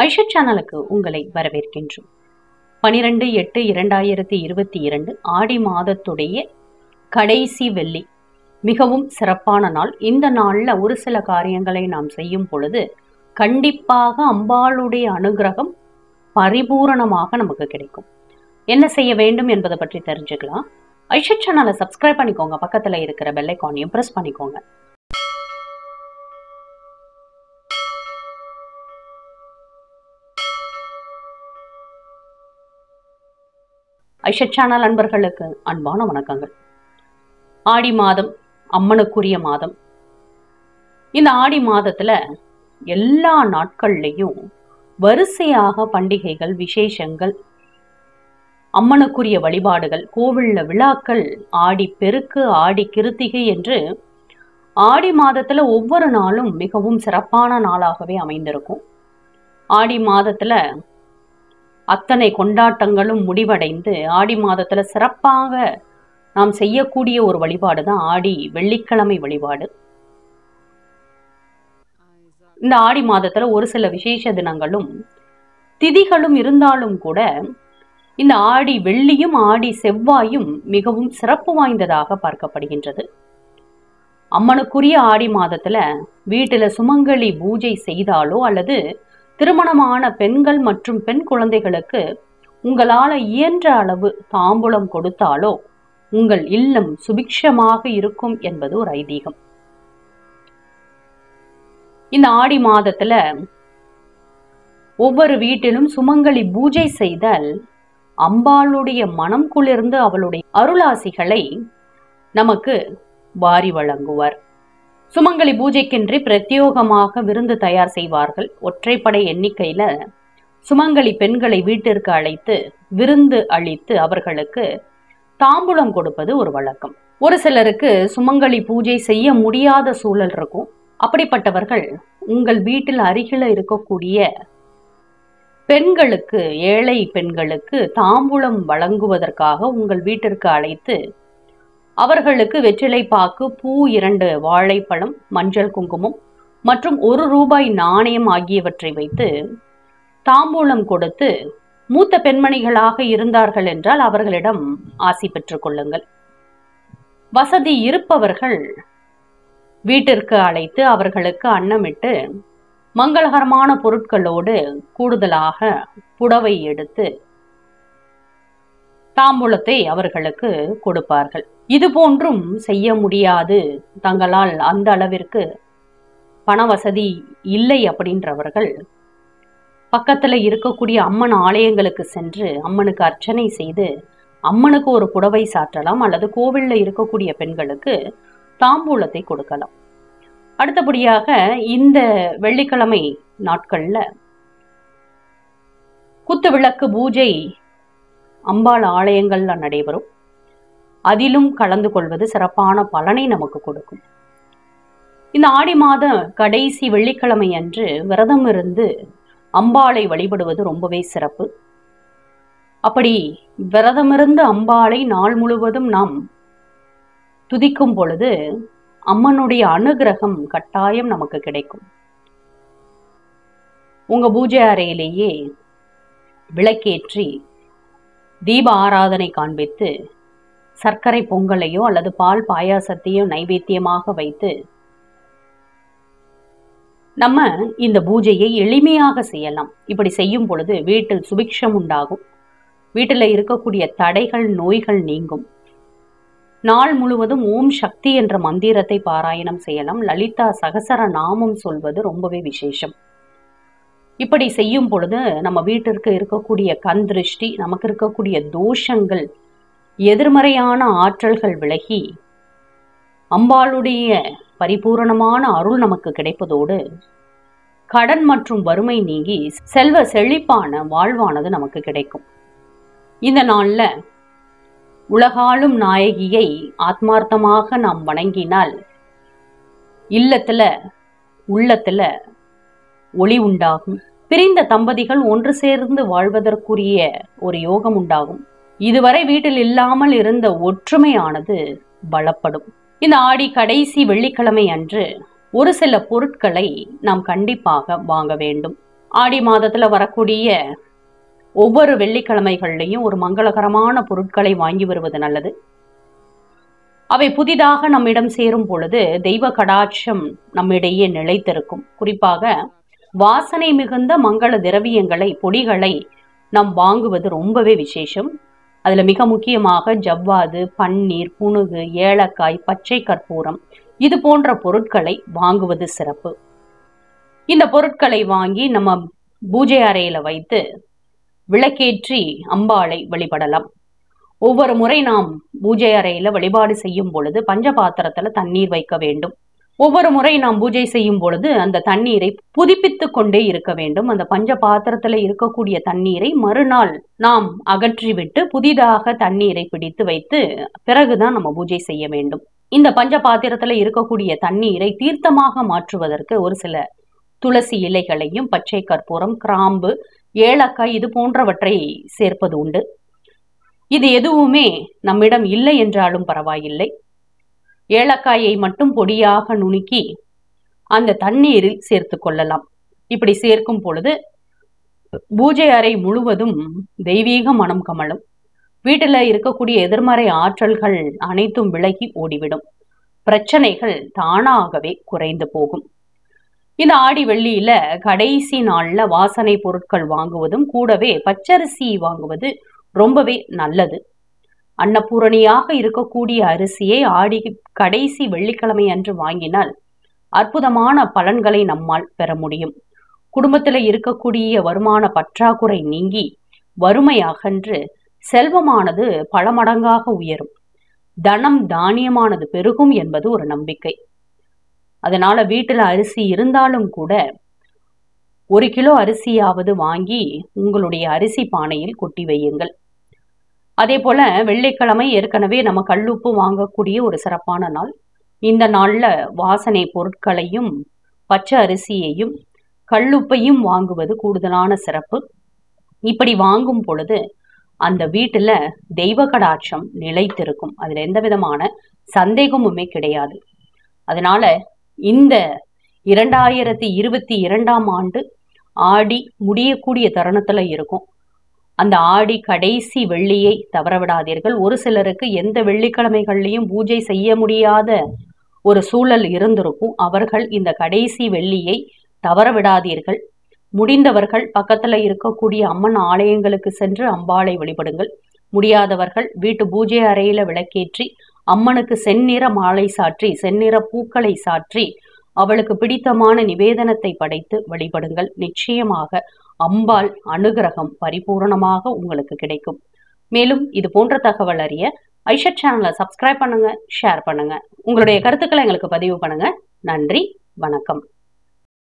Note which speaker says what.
Speaker 1: ஐஷா சேனலுக்கு உங்களை வரவேற்கின்றோம் பனிரெண்டு எட்டு இரண்டாயிரத்தி இருபத்தி இரண்டு ஆடி மாதத்துடைய கடைசி வெள்ளி மிகவும் சிறப்பான நாள் இந்த நாள்ல ஒரு சில காரியங்களை நாம் செய்யும் பொழுது கண்டிப்பாக அம்பாளுடைய அனுகிரகம் பரிபூரணமாக நமக்கு கிடைக்கும் என்ன செய்ய வேண்டும் என்பதை பற்றி தெரிஞ்சுக்கலாம் ஐஷா சேனலை சப்ஸ்கிரைப் பண்ணிக்கோங்க பக்கத்துல இருக்கிற பெல்லைக்கானையும் பிரஸ் பண்ணிக்கோங்க ஐஷா சேனல் அன்பர்களுக்கு அன்பான வணக்கங்கள் ஆடி மாதம் அம்மனுக்குரிய மாதம் இந்த ஆடி மாதத்துல எல்லா நாட்கள்லையும் வரிசையாக பண்டிகைகள் விசேஷங்கள் அம்மனுக்குரிய வழிபாடுகள் கோவில்ல விழாக்கள் ஆடி பெருக்கு ஆடி கிருத்திகை என்று ஆடி மாதத்துல ஒவ்வொரு நாளும் மிகவும் சிறப்பான நாளாகவே அமைந்திருக்கும் ஆடி மாதத்துல அத்தனை கொண்டாட்டங்களும் முடிவடைந்து ஆடி மாதத்துல சிறப்பாக நாம் செய்யக்கூடிய ஒரு வழிபாடு தான் ஆடி வெள்ளிக்கிழமை வழிபாடு இந்த ஆடி மாதத்துல ஒரு சில விசேஷ தினங்களும் திதிகளும் இருந்தாலும் கூட இந்த ஆடி வெள்ளியும் ஆடி செவ்வாயும் மிகவும் சிறப்பு வாய்ந்ததாக பார்க்கப்படுகின்றது அம்மனுக்குரிய ஆடி மாதத்துல வீட்டுல சுமங்கலி பூஜை செய்தாலோ அல்லது திருமணமான பெண்கள் மற்றும் பெண் குழந்தைகளுக்கு உங்களால இயன்ற அளவு தாம்பூலம் கொடுத்தாலோ உங்கள் இல்லம் சுபிக்ஷமாக இருக்கும் என்பது ஒரு ஐதீகம் இந்த ஆடி மாதத்துல ஒவ்வொரு வீட்டிலும் சுமங்கலி பூஜை செய்தால் அம்பாளுடைய மனம் குளிர்ந்து அவளுடைய அருளாசிகளை நமக்கு வாரி வழங்குவார் சுமங்கலி பூஜைக்கென்று பிரத்யோகமாக விருந்து தயார் செய்வார்கள் ஒற்றைப்படை எண்ணிக்கையில சுமங்கலி பெண்களை வீட்டிற்கு அழைத்து விருந்து அளித்து அவர்களுக்கு தாம்பூலம் கொடுப்பது ஒரு வழக்கம் ஒரு சிலருக்கு சுமங்கலி பூஜை செய்ய முடியாத சூழல் இருக்கும் அப்படிப்பட்டவர்கள் உங்கள் வீட்டில் அருகில இருக்கக்கூடிய பெண்களுக்கு ஏழை பெண்களுக்கு தாம்பூலம் வழங்குவதற்காக உங்கள் வீட்டிற்கு அழைத்து அவர்களுக்கு வெற்றிலை பாக்கு பூ இரண்டு வாழைப்பழம் மஞ்சள் குங்குமம் மற்றும் ஒரு ரூபாய் நாணயம் ஆகியவற்றை வைத்து தாம்பூலம் கொடுத்து மூத்த பெண்மணிகளாக இருந்தார்கள் என்றால் அவர்களிடம் ஆசி பெற்றுக் கொள்ளுங்கள் வசதி இருப்பவர்கள் வீட்டிற்கு அழைத்து அவர்களுக்கு அன்னமிட்டு மங்களகரமான பொருட்களோடு கூடுதலாக புடவை எடுத்து தாம்பூலத்தை அவர்களுக்கு கொடுப்பார்கள் இது போன்றும் செய்ய முடியாது தங்களால் அந்த அளவிற்கு பண வசதி இல்லை அப்படின்றவர்கள் பக்கத்துல இருக்கக்கூடிய அம்மன் ஆலயங்களுக்கு சென்று அம்மனுக்கு அர்ச்சனை செய்து அம்மனுக்கு ஒரு புடவை சாற்றலாம் அல்லது கோவில்ல இருக்கக்கூடிய பெண்களுக்கு தாம்பூலத்தை கொடுக்கலாம் அடுத்தபடியாக இந்த வெள்ளிக்கிழமை நாட்கள்ல குத்து விளக்கு பூஜை அம்பாள் ஆலயங்கள்ல நடைபெறும் அதிலும் கலந்து கொள்வது சிறப்பான பலனை நமக்கு கொடுக்கும் இந்த ஆடி மாத கடைசி வெள்ளிக்கிழமை அன்று விரதம் இருந்து அம்பாளை வழிபடுவது ரொம்பவே சிறப்பு அப்படி விரதமிருந்து அம்பாளை நாள் முழுவதும் நாம் துதிக்கும் பொழுது அம்மனுடைய அனுகிரகம் கட்டாயம் நமக்கு கிடைக்கும் உங்க பூஜை அறையிலேயே விளக்கேற்றி தீப ஆராதனை காண்பித்து சர்க்கரை பொங்கலையோ அல்லது பால் பாயாசத்தையோ நைவேத்தியமாக வைத்து நம்ம இந்த பூஜையை எளிமையாக செய்யலாம் இப்படி செய்யும் பொழுது வீட்டில் சுபிக்ஷம் உண்டாகும் வீட்டில் இருக்கக்கூடிய தடைகள் நோய்கள் நீங்கும் நாள் முழுவதும் ஓம் சக்தி என்ற மந்திரத்தை பாராயணம் செய்யலாம் லலிதா சகசர நாமம் சொல்வது ரொம்பவே விசேஷம் இப்படி செய்யும் பொழுது நம்ம வீட்டிற்கு இருக்கக்கூடிய கண் திருஷ்டி நமக்கு இருக்கக்கூடிய தோஷங்கள் எதிர்மறையான ஆற்றல்கள் விலகி அம்பாளுடைய பரிபூரணமான அருள் நமக்கு கிடைப்பதோடு கடன் மற்றும் வறுமை நீங்கி செல்வ செழிப்பான வாழ்வானது நமக்கு கிடைக்கும் இந்த நாள்ல உலகாளும் நாயகியை ஆத்மார்த்தமாக நாம் வணங்கினால் இல்லத்துல உள்ளத்துல ஒளி உண்டாகும் பிரிந்த தம்பதிகள் ஒன்று சேர்ந்து வாழ்வதற்குரிய ஒரு யோகம் உண்டாகும் இதுவரை வீட்டில் இல்லாமல் இருந்த ஒற்றுமையானது பலப்படும் இந்த ஆடி கடைசி வெள்ளிக்கிழமை அன்று ஒரு சில பொருட்களை நாம் கண்டிப்பாக வாங்க வேண்டும் ஆடி மாதத்துல வரக்கூடிய ஒவ்வொரு வெள்ளிக்கிழமைகள்லையும் ஒரு மங்களகரமான பொருட்களை வாங்கி வருவது நல்லது அவை புதிதாக நம்மிடம் சேரும் பொழுது தெய்வ கடாட்சம் நம்மிடையே நிலைத்திருக்கும் குறிப்பாக வாசனை மிகுந்த மங்கள திரவியங்களை பொடிகளை நாம் வாங்குவது ரொம்பவே விசேஷம் அதுல மிக முக்கியமாக ஜவ்வாது பன்னீர் புனுகு ஏலக்காய் பச்சை கற்பூரம் இது போன்ற பொருட்களை வாங்குவது சிறப்பு இந்த பொருட்களை வாங்கி நம்ம பூஜை அறையில வைத்து விளக்கேற்றி அம்பாளை வழிபடலாம் ஒவ்வொரு முறை நாம் பூஜை அறையில வழிபாடு செய்யும் பொழுது பஞ்ச பாத்திரத்துல தண்ணீர் வைக்க வேண்டும் ஒவ்வொரு முறை நாம் பூஜை செய்யும் பொழுது அந்த தண்ணீரை புதுப்பித்து கொண்டே இருக்க வேண்டும் அந்த பஞ்ச பாத்திரத்துல இருக்கக்கூடிய தண்ணீரை மறுநாள் நாம் அகற்றிவிட்டு புதிதாக தண்ணீரை பிடித்து வைத்து பிறகுதான் நம்ம பூஜை செய்ய வேண்டும் இந்த பஞ்ச பாத்திரத்துல இருக்கக்கூடிய தண்ணீரை தீர்த்தமாக மாற்றுவதற்கு ஒரு சில துளசி இலைகளையும் பச்சை கற்பூரம் கிராம்பு ஏலக்காய் இது போன்றவற்றை சேர்ப்பது உண்டு இது எதுவுமே நம்மிடம் இல்லை என்றாலும் பரவாயில்லை ஏலக்காயை மட்டும் பொடியாக நுணுக்கி அந்த தண்ணீரில் சேர்த்து கொள்ளலாம் இப்படி சேர்க்கும் பொழுது பூஜை அறை முழுவதும் தெய்வீக மனம் கமலும் வீட்டில் இருக்கக்கூடிய எதிர்மறை ஆற்றல்கள் அனைத்தும் விலகி ஓடிவிடும் பிரச்சனைகள் தானாகவே குறைந்து போகும் இந்த ஆடி வெள்ளியில கடைசி நாள்ல வாசனை பொருட்கள் வாங்குவதும் கூடவே பச்சரிசி வாங்குவது ரொம்பவே நல்லது அன்னபூரணியாக இருக்கக்கூடிய அரிசியை ஆடி கடைசி வெள்ளிக்கிழமை அன்று வாங்கினால் அற்புதமான பலன்களை நம்மால் பெற முடியும் குடும்பத்தில் இருக்கக்கூடிய வருமான பற்றாக்குறை நீங்கி வறுமை அகன்று செல்வமானது பல மடங்காக உயரும் தனம் தானியமானது பெருகும் என்பது ஒரு நம்பிக்கை அதனால வீட்டுல அரிசி இருந்தாலும் கூட ஒரு கிலோ அரிசியாவது வாங்கி உங்களுடைய அரிசி பானையில் கொட்டி வையுங்கள் அதே போல வெள்ளிக்கிழமை ஏற்கனவே நம்ம கல்லுப்பு வாங்கக்கூடிய ஒரு சிறப்பான நாள் இந்த நாள்ல வாசனை பொருட்களையும் பச்சை அரிசியையும் கல்லுப்பையும் வாங்குவது கூடுதலான சிறப்பு இப்படி வாங்கும் பொழுது அந்த வீட்டுல தெய்வ கடாட்சம் நிலைத்திருக்கும் அதுல எந்த விதமான சந்தேகமுமே கிடையாது அதனால இந்த இரண்டாயிரத்தி இருபத்தி இரண்டாம் ஆண்டு ஆடி முடியக்கூடிய தருணத்துல இருக்கும் அந்த ஆடி கடைசி வெள்ளியை தவற விடாதீர்கள் ஒரு சிலருக்கு எந்த வெள்ளிக்கிழமைகள்லையும் பூஜை செய்ய முடியாத ஒரு சூழல் இருந்திருக்கும் அவர்கள் இந்த கடைசி வெள்ளியை தவற விடாதீர்கள் முடிந்தவர்கள் பக்கத்துல இருக்கக்கூடிய அம்மன் ஆலயங்களுக்கு சென்று அம்பாளை வழிபடுங்கள் முடியாதவர்கள் வீட்டு பூஜை அறையில விளக்கேற்றி அம்மனுக்கு செந்நிற மாலை சாற்றி செந்நிற பூக்களை சாற்றி அவளுக்கு பிடித்தமான நிவேதனத்தை படைத்து வழிபடுங்கள் நிச்சயமாக அம்பாள் அனுகிரகம் பரிபூரணமாக உங்களுக்கு கிடைக்கும் மேலும் இது போன்ற தகவல் அறிய ஐஷட் சேனலை சப்ஸ்கிரைப் பண்ணுங்க ஷேர் பண்ணுங்க உங்களுடைய கருத்துக்களை எங்களுக்கு பதிவு பண்ணுங்க நன்றி வணக்கம்